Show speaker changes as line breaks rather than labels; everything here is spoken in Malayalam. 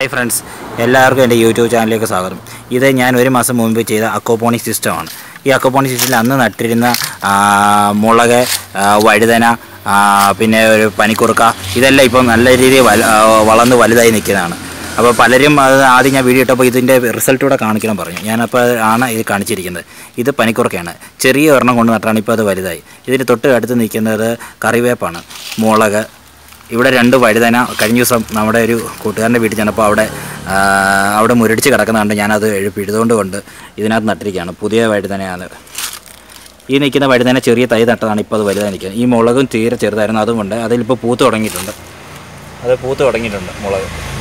ഹായ് ഫ്രണ്ട്സ് എല്ലാവർക്കും എൻ്റെ യൂട്യൂബ് ചാനലിലേക്ക് സ്വാഗതം ഇത് ഞാൻ ഒരു മാസം മുമ്പ് ചെയ്ത അക്കോപോണിക് സിസ്റ്റമാണ് ഈ അക്കോപോണിക് സിസ്റ്റത്തിൽ അന്ന് നട്ടിരുന്ന ആ, മുളക് ആ, വഴുതന ആ, പിന്നെ ഒരു പനിക്കുറുക്ക ഇതെല്ലാം ഇപ്പം നല്ല രീതിയിൽ വല ആ, വളർന്ന് വലുതായി നിൽക്കുന്നതാണ് അപ്പോൾ പലരും അത് ആദ്യം ഞാൻ വീഡിയോ ഇട്ടപ്പോൾ ഇതിൻ്റെ റിസൾട്ട് കൂടെ കാണിക്കണം പറഞ്ഞു ഞാനപ്പോൾ ആണ് ഇത് കാണിച്ചിരിക്കുന്നത് ഇത് പനിക്കുറുക്കയാണ് ചെറിയ ഒരെണ്ണം കൊണ്ട് നട്ടാണ് ഇപ്പോൾ അത് വലുതായി ഇതിന് തൊട്ട് അടുത്ത് നിൽക്കുന്നത് കറിവേപ്പാണ് മുളക് ഇവിടെ രണ്ട് വഴുതന കഴിഞ്ഞ ദിവസം നമ്മുടെ ഒരു കൂട്ടുകാരൻ്റെ വീട്ടിൽ ചെന്നപ്പോൾ അവിടെ ആ, അവിടെ മുരടിച്ച് കിടക്കുന്നുണ്ട് ഞാനത് പിഴുതുകൊണ്ട് കൊണ്ട് ഇതിനകത്ത് നട്ടിരിക്കുകയാണ് പുതിയ വഴുതനയാണ് ഈ നിൽക്കുന്ന വഴുതന ചെറിയ തൈ നട്ടതാണ് ഇപ്പോൾ അത് വലുതായി നിൽക്കുന്നത് ഈ മുളകും തീരെ ചെറുതായിരുന്നു അതുകൊണ്ട് അതിലിപ്പോൾ പൂത്ത് തുടങ്ങിയിട്ടുണ്ട് അത് പൂത്ത് തുടങ്ങിയിട്ടുണ്ട് മുളക്